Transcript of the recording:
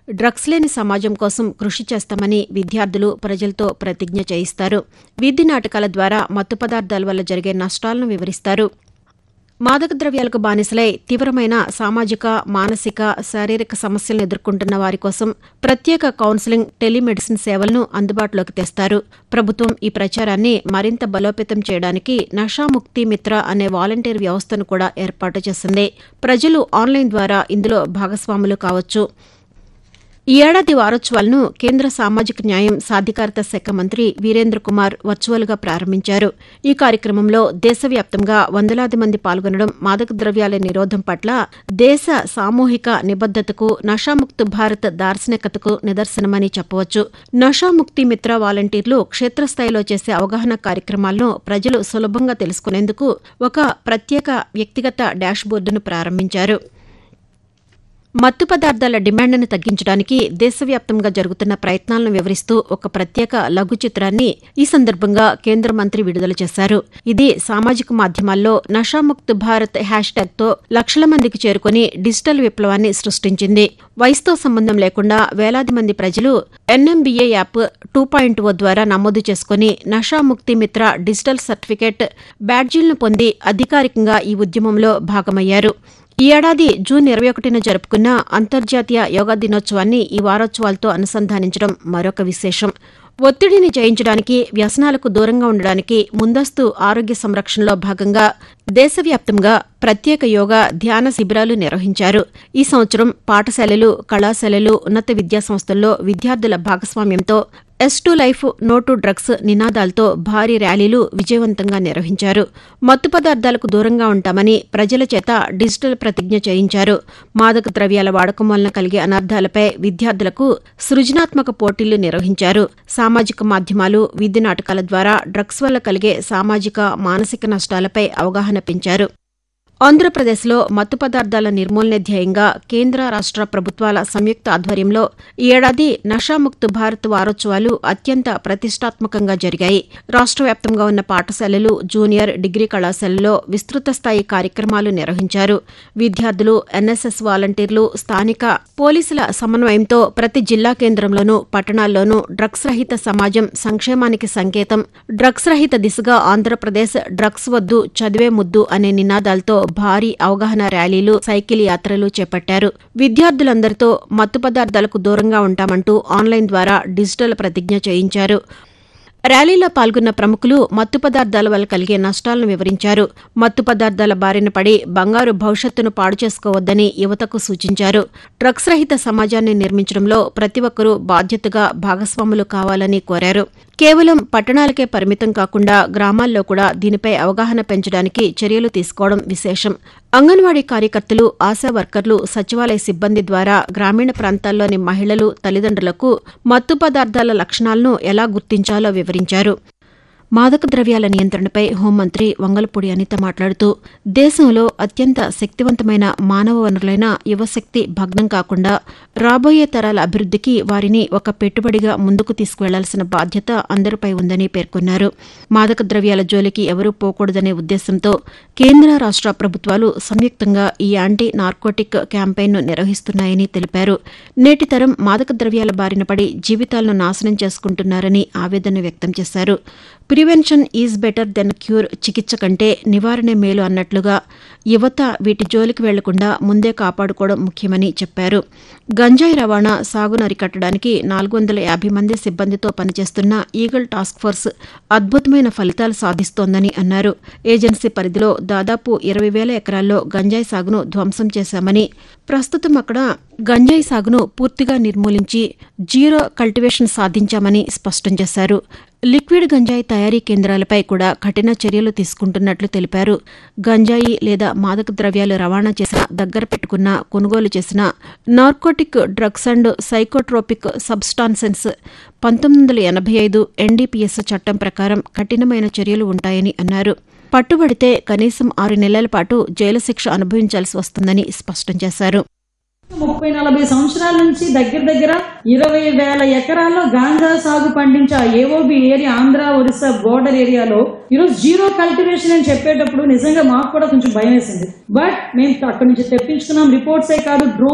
drugs లేని సమాజం కోసం కృషి చేస్తామని విద్యార్థులు ప్రజలతో ప్రతిజ్ఞ చేయిస్తారు వీధి నాటకాల ద్వారా మత్తు పదార్థాల వల్ల జరిగే నష్టాలను వివరిస్తారు మాదక ద్రవ్యాలకు బానిసలై తీవ్రమైన సామాజిక మానసిక శారీరక సమస్యలను ఎదుర్కొంటున్న వారి కోసం ప్రత్యేక కౌన్సిలింగ్ టెలిమెడిసిన్ సేవలను అందుబాటులోకి తెస్తారు ప్రభుత్వం ఈ ప్రచారాన్ని మరింత బలోపేతం చేయడానికి నషాముక్తి మిత్ర అనే వాలంటీర్ వ్యవస్థను కూడా ఏర్పాటు చేసింది ప్రజలు ఆన్లైన్ ద్వారా ఇందులో భాగస్వాములు కావచ్చు ఈ ఏడాది వారోత్సవాలను కేంద్ర సామాజిక న్యాయం సాధికారత శాఖ మంత్రి వీరేంద్ర కుమార్ వర్చువల్గా ప్రారంభించారు ఈ కార్యక్రమంలో దేశవ్యాప్తంగా వందలాది మంది పాల్గొనడం మాదక ద్రవ్యాల నిరోధం పట్ల దేశ సామూహిక నిబద్దతకు నషాముక్త భారత్ దార్శనికతకు నిదర్శనమని చెప్పవచ్చు నషాముక్తి మిత్ర వాలంటీర్లు క్షేత్రస్థాయిలో చేసే అవగాహన కార్యక్రమాలను ప్రజలు సులభంగా తెలుసుకునేందుకు ఒక ప్రత్యేక వ్యక్తిగత డాష్బోర్డును ప్రారంభించారు మత్తు పదార్థాల డిమాండ్ను తగ్గించడానికి దేశవ్యాప్తంగా జరుగుతున్న ప్రయత్నాలను వివరిస్తూ ఒక ప్రత్యేక లఘు చిత్రాన్ని ఈ సందర్భంగా కేంద్ర మంత్రి విడుదల చేశారు ఇది సామాజిక మాధ్యమాల్లో నషాముక్త్ భారత్ హ్యాష్ ట్యాగ్తో లక్షల మందికి చేరుకుని డిజిటల్ విప్లవాన్ని సృష్టించింది వయసుతో సంబంధం లేకుండా వేలాది మంది ప్రజలు NMBA app two point O ద్వారా నమోదు చేసుకుని నషాముక్తి మిత్ర డిజిటల్ సర్టిఫికేట్ బ్యాడ్జీలను పొంది అధికారికంగా ఈ ఉద్యమంలో భాగమయ్యారు ఈ ఏడాది జూన్ ఇరవై ఒకటిన జరుపుకున్న అంతర్జాతీయ యోగా దినోత్సవాన్ని ఈ వారోత్సవాలతో అనుసంధానించడం మరొక విశేషం ఒత్తిడిని జయించడానికి వ్యసనాలకు దూరంగా ఉండడానికి ముందస్తు ఆరోగ్య సంరక్షణలో భాగంగా దేశవ్యాప్తంగా ప్రత్యేక యోగా ధ్యాన శిబిరాలు నిర్వహించారు ఈ సంవత్సరం పాఠశాలలు కళాశాలలు ఉన్నత విద్యాసంస్థల్లో విద్యార్థుల భాగస్వామ్యంతో yes to life no to drugs నినాదాలతో భారీ ర్యాలీలు విజయవంతంగా నిర్వహించారు మత్తు పదార్థాలకు దూరంగా ఉంటామని ప్రజల చేత డిజిటల్ ప్రతిజ్ఞ చేయించారు మాదక ద్రవ్యాల వాడకం వలన కలిగే అనర్థాలపై విద్యార్థులకు సృజనాత్మక పోటీలు నిర్వహించారు సామాజిక మాధ్యమాలు వీధి నాటకాల ద్వారా డ్రగ్స్ వల్ల కలిగే సామాజిక మానసిక నష్టాలపై అవగాహన పెంచారు ఆంధ్రప్రదేశ్లో మత్తు పదార్థాల నిర్మూలనే ధ్యేయంగా కేంద్ర రాష్ట ప్రభుత్వాల సంయుక్త ఆధ్వర్యంలో ఈ ఏడాది నషాముక్త్ భారత్ వారోత్సవాలు అత్యంత ప్రతిష్టాత్మకంగా జరిగాయి రాష్ట్ర వ్యాప్తంగా ఉన్న పాఠశాలలు జూనియర్ డిగ్రీ కళాశాలల్లో విస్తృత స్థాయి కార్యక్రమాలు నిర్వహించారు విద్యార్థులు ఎన్ఎస్ఎస్ వాలంటీర్లు స్థానిక పోలీసుల సమన్వయంతో ప్రతి జిల్లా కేంద్రంలోనూ పట్టణాల్లోనూ డ్రగ్స్ రహిత సమాజం సంక్షేమానికి సంకేతం డ్రగ్స్ రహిత దిశగా ఆంధ్రప్రదేశ్ డ్రగ్స్ వద్దు చదివే ముద్దు అనే నినాదాలతో భారీ అవగాహన ర్యాలీలు సైకిల్ యాత్రలు చేపట్టారు విద్యార్థులందరితో మత్తు పదార్థాలకు దూరంగా ఉంటామంటూ ఆన్లైన్ ద్వారా డిజిటల్ ప్రతిజ్ఞ చేయించారు ర్యాలీలో పాల్గొన్న ప్రముఖులు మత్తు పదార్థాల వల్ల కలిగే నష్టాలను వివరించారు మత్తు పదార్థాల బారిన పడి బంగారు భవిష్యత్తును పాడు చేసుకోవద్దని యువతకు సూచించారు డ్రగ్స్ రహిత సమాజాన్ని నిర్మించడంలో ప్రతి ఒక్కరూ బాధ్యతగా భాగస్వాములు కావాలని కోరారు కేవలం పట్టణాలకే పరిమితం కాకుండా గ్రామాల్లో కూడా దీనిపై అవగాహన పెంచడానికి చర్యలు తీసుకోవడం విశేషం అంగన్వాడీ కార్యకర్తలు ఆశా వర్కర్లు సచివాలయ సిబ్బంది ద్వారా గ్రామీణ ప్రాంతాల్లోని మహిళలు తల్లిదండ్రులకు మత్తు పదార్థాల లక్షణాలను ఎలా గుర్తించాలో వివరించారు మాదక ద్రవ్యాల నియంత్రణపై హోంమంత్రి వంగలపూడి అనిత మాట్లాడుతూ దేశంలో అత్యంత శక్తివంతమైన మానవ వనరులైన యువశక్తి భగ్నం కాకుండా రాబోయే తరాల అభివృద్ధికి వారిని ఒక పెట్టుబడిగా ముందుకు తీసుకువెళ్లాల్సిన బాధ్యత అందరిపై ఉందని పేర్కొన్నారు మాదక ద్రవ్యాల జోలికి ఎవరూ పోకూడదనే ఉద్దేశంతో కేంద్ర రాష్ట ప్రభుత్వాలు సంయుక్తంగా ఈ యాంటీ నార్కోటిక్ క్యాంపెయిన్ను నిర్వహిస్తున్నాయని తెలిపారు నేటి తరం మాదక ద్రవ్యాల బారిన పడి జీవితాలను నాశనం చేసుకుంటున్నారని ఆవేదన వ్యక్తం చేశారు prevention is better than cure చికిత్స కంటే నివారణే మేలు అన్నట్లుగా యువత వీటి జోలికి వెళ్లకుండా ముందే కాపాడుకోవడం ముఖ్యమని చెప్పారు గంజాయి రవాణా సాగును అరికట్టడానికి నాలుగు వందల యాభై మంది సిబ్బందితో పనిచేస్తున్న ఈగల్ టాస్క్ ఫోర్స్ అద్భుతమైన ఫలితాలు సాధిస్తోందని అన్నారు ఏజెన్సీ పరిధిలో దాదాపు ఇరవై వేల ఎకరాల్లో గంజాయి సాగును ధ్వంసం చేశామని ప్రస్తుతం అక్కడ గంజాయి సాగును పూర్తిగా నిర్మూలించి జీరో కల్టివేషన్ సాధించామని స్పష్టం చేశారు లిక్విడ్ గంజాయి తయారీ కేంద్రాలపై కూడా కఠిన చర్యలు తీసుకుంటున్నట్లు తెలిపారు గంజాయి లేదా మాదక ద్రవ్యాలు రవాణా చేసిన దగ్గర పెట్టుకున్న కొనుగోలు చేసిన narcotic drugs and psychotropic substances పంతొమ్మిది వందల ఎనభై ఐదు ఎన్డీపీఎస్ చట్టం ప్రకారం కఠినమైన చర్యలు ఉంటాయని అన్నారు పట్టుబడితే కనీసం ఆరు నెలల పాటు జైలు శిక్ష అనుభవించాల్సి వస్తుందని స్పష్టం చేశారు ముప్పై నలభై సంవత్సరాల నుంచి దగ్గర దగ్గర ఇరవై వేల ఎకరాల్లో గాంజా సాగు పండించే ఆ AOB area Andhra Orissa border ఏరియాలో ఈరోజు జీరో కల్టివేషన్ అని చెప్పేటప్పుడు నిజంగా మాకు కూడా కొంచెం భయం వేసింది బట్ మేము అక్కడి నుంచి తెప్పించుకున్నాం రిపోర్ట్సే కాదు డ్రోన్